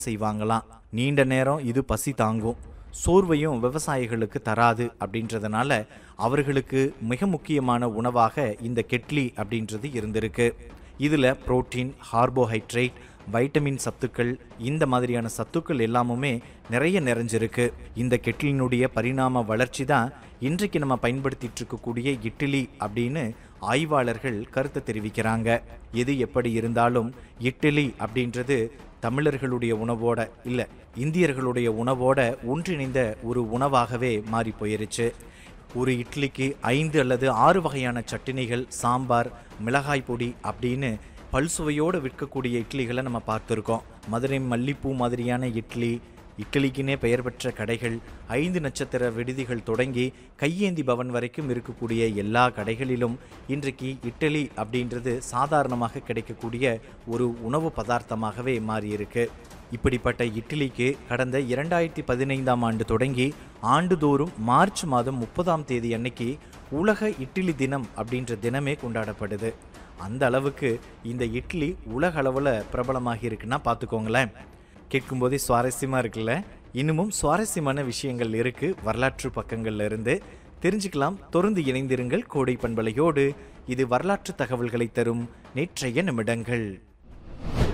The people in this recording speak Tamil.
செய்வாங்களாம் நீண்ட நேரம் இது பசி தாங்கும் சோர்வையும் விவசாயிகளுக்கு தராது அப்படின்றதுனால அவர்களுக்கு மிக முக்கியமான உணவாக இந்த கெட்லி அப்படின்றது இருந்திருக்கு இதில் புரோட்டீன் கார்போஹைட்ரேட் வைட்டமின் சத்துக்கள் இந்த மாதிரியான சத்துக்கள் எல்லாமுமே நிறைய நிறைஞ்சிருக்கு இந்த கெட்லினுடைய பரிணாம வளர்ச்சி தான் இன்றைக்கு நம்ம பயன்படுத்திட்டு இருக்கக்கூடிய இட்லி அப்படின்னு ஆய்வாளர்கள் கருத்து தெரிவிக்கிறாங்க எது எப்படி இருந்தாலும் இட்லி அப்படின்றது தமிழர்களுடைய உணவோட இல்லை இந்தியர்களுடைய உணவோட ஒன்றிணைந்த ஒரு உணவாகவே மாறி போயிருச்சு ஒரு இட்லிக்கு ஐந்து அல்லது ஆறு வகையான சட்டினிகள் சாம்பார் மிளகாய் பொடி அப்படின்னு பல்சுவையோடு விற்கக்கூடிய இட்லிகளை நம்ம பார்த்துருக்கோம் மதுரை மல்லிப்பூ மாதிரியான இட்லி இட்லிக்குனே பெயர் பெற்ற கடைகள் ஐந்து நட்சத்திர விடுதிகள் தொடங்கி கையேந்தி பவன் வரைக்கும் இருக்கக்கூடிய எல்லா கடைகளிலும் இன்றைக்கு இட்லி அப்படின்றது சாதாரணமாக கிடைக்கக்கூடிய ஒரு உணவு பதார்த்தமாகவே மாறியிருக்கு இப்படிப்பட்ட இட்லிக்கு கடந்த இரண்டாயிரத்தி பதினைந்தாம் ஆண்டு தொடங்கி ஆண்டுதோறும் மார்ச் மாதம் முப்பதாம் தேதி அன்னைக்கு உலக இட்லி தினம் அப்படின்ற தினமே கொண்டாடப்படுது அந்த அளவுக்கு இந்த இட்லி உலக அளவில் பிரபலமாகி இருக்குன்னா பார்த்துக்கோங்களேன் கேட்கும்போதே சுவாரஸ்யமாக இருக்குல்ல இன்னமும் சுவாரஸ்யமான விஷயங்கள் இருக்கு வரலாற்று பக்கங்கள்ல இருந்து தெரிஞ்சுக்கலாம் தொடர்ந்து இணைந்திருங்கள் கோடை பண்பலையோடு இது வரலாற்று தகவல்களை தரும் நேற்றைய நிமிடங்கள்